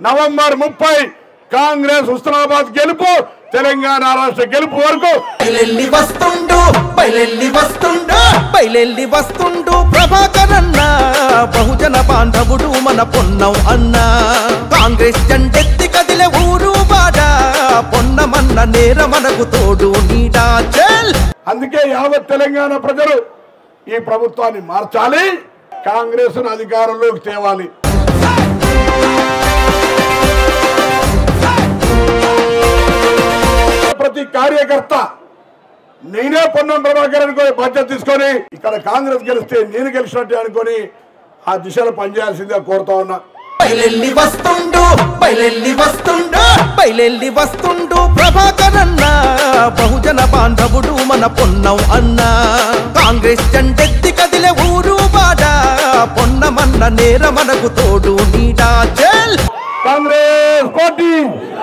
November ముప్పై కాంగ్రెస్ హుస్నాబాద్ గెలుపు తెలంగాణ రాష్ట్ర గెలుపు వరకు బయలెల్లి వస్తుండు బయలెల్లి వస్తుండు బయలెల్లి వస్తుండు ప్రభాకరన్న బహుజన బాంధవుడు మన పొన్నం అన్న కాంగ్రెస్ జెండెత్తి కదిలే ఊరు వాడ పొన్నమన్న నేర మనకు తోడు నీడా చెల్ అందుకే యావత్ తెలంగాణ ప్రజలు ఈ ప్రభుత్వాన్ని మార్చాలి కాంగ్రెస్ అధికారంలోకి తేవాలి ప్రతి కార్యకర్త నేనే పొన్నం ప్రభాకర్ అనుకొని బాధ్యత తీసుకొని ఇక్కడ కాంగ్రెస్ గెలిస్తే నేను గెలిచినట్టే అనుకొని ఆ దిశలో పనిచేయాల్సిందిగా కోరుతా ఉన్నా బయలెల్లి వస్తుండు బయలెల్లి వస్తుండు బయలెల్లి వస్తుండు ప్రభాకరన్న బహుజన బాంధవుడు మన పొన్నం అన్న కాంగ్రెస్ జెండెత్తి కదిలే ఊరు వాడ పొన్నమన్న నేర మనకు తోడు నీడా చెల్ కాంగ్రెస్ పార్టీ